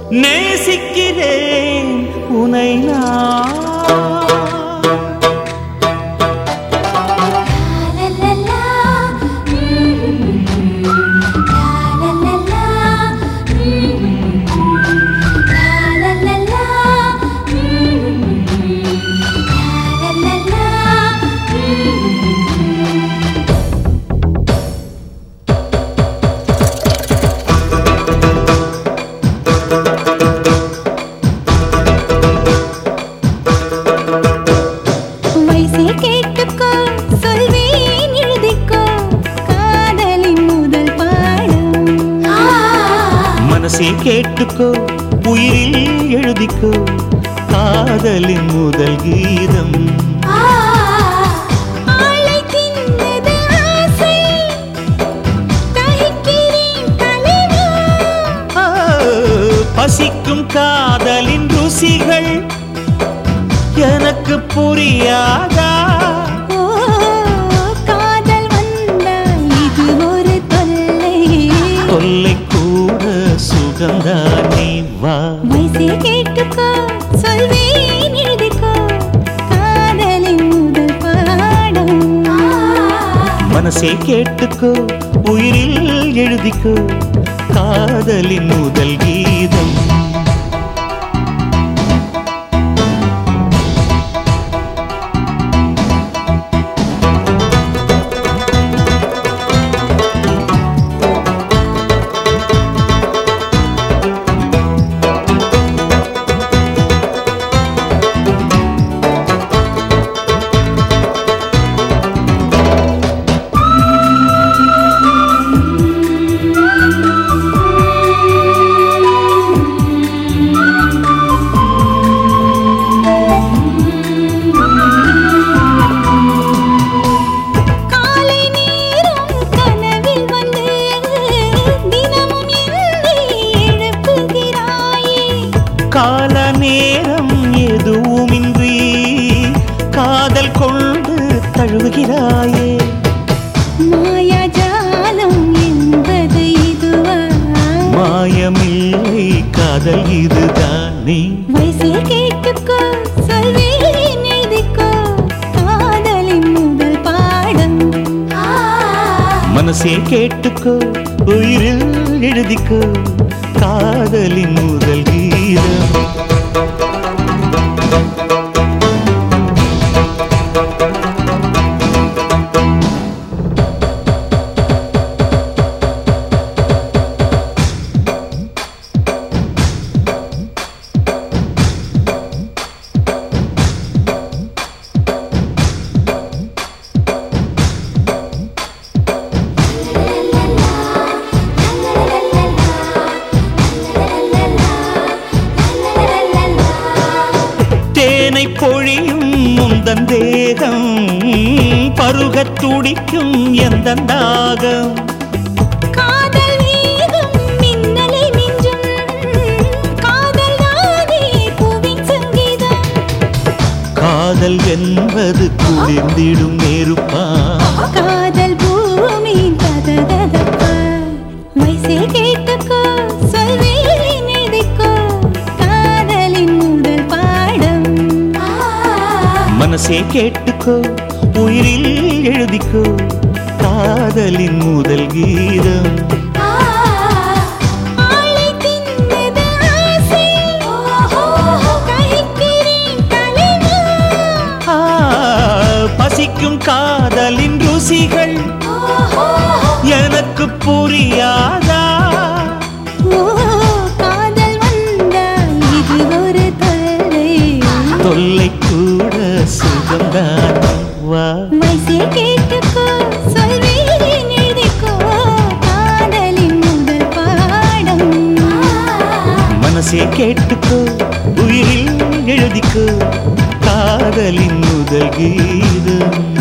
நேசிக்கிறேன் உனை நான் வயசே கேட்டுக்கோ சொல்வேன் எழுதிக்கோ காதலின் முதல் பாடம் மனசே கேட்டுக்கோ உயிரில் எழுதிக்கோ காதலின் முதல் கீதம் ஆளை தின்னது ஆசை தகிக்கிறேன் தலைவா ஆ, பசிக்கும் காதலின் ருசிகள் எனக்கு புரியாதா ஓ காதல் வந்தால் இது ஒரு தொல்லை தொல்லை கூட சுகந்தானே வா வயசே கேட்டுக்கோ சொல்வேன் எழுதிக்கோ காதலின் முதல் பாடம் மனசே கேட்டுக்கோ உயிரில் எழுதிக்கோ காதலின் முதல் கீதம் காலை நேரம் கனவில் வந்து தினமும் என்னை எழுப்புகிறாயே கால நேரம் எதுவுமின்றி காதல் கொண்டு தழுவுகிறாயே மாயாஜாலம் என்பது இதுவா மாயமில்லை காதல் இதுதானே வயசே கேட்டுக்கோ சொல்வேன் எழுதிக்கோ காதலின் முதல் பாடம் மனசே கேட்டுக்கோ உயிரில் எழுதிக்கோ காதலின் முதல் கீதம் தேனை பொழியும் முந்தன் தேகம் பருகத் துடிக்கும் எந்த தாகம் காதல் வேகம் மின்னலை மிஞ்சும் காதல் தானே பூவின் சங்கீதம் காதல் என்பது குளிர்ந்திடும் நெருப்பா காதல் பூமியின் கதகதப்பா வயசே கேட்டுக்கோ சொல்வேன் எழுதிக்கோ காதலின் முதல் பாடம் மனசே கேட்டுக்கோ உயிரில் எழுதிக்கோ காதலின் முதல் கீதம் ஆளை தின்னது ஆசை கழிக்கிறேன் தலைவா ஆ, பசிக்கும் காதலின் ருசிகள் எனக்கு புரியாதா ஓ காதல் வந்தால் இது ஒரு தொல்லை தொல்லை கூட சுகம்தான் வா வயசே கேட்டுக்கோ சொல்வேன் எழுதிக்கோ காதலின் முதல் பாடம் மனசே கேட்டுக்கோ உயிரில் எழுதிக்கோ காதலின் முதல் கீதம்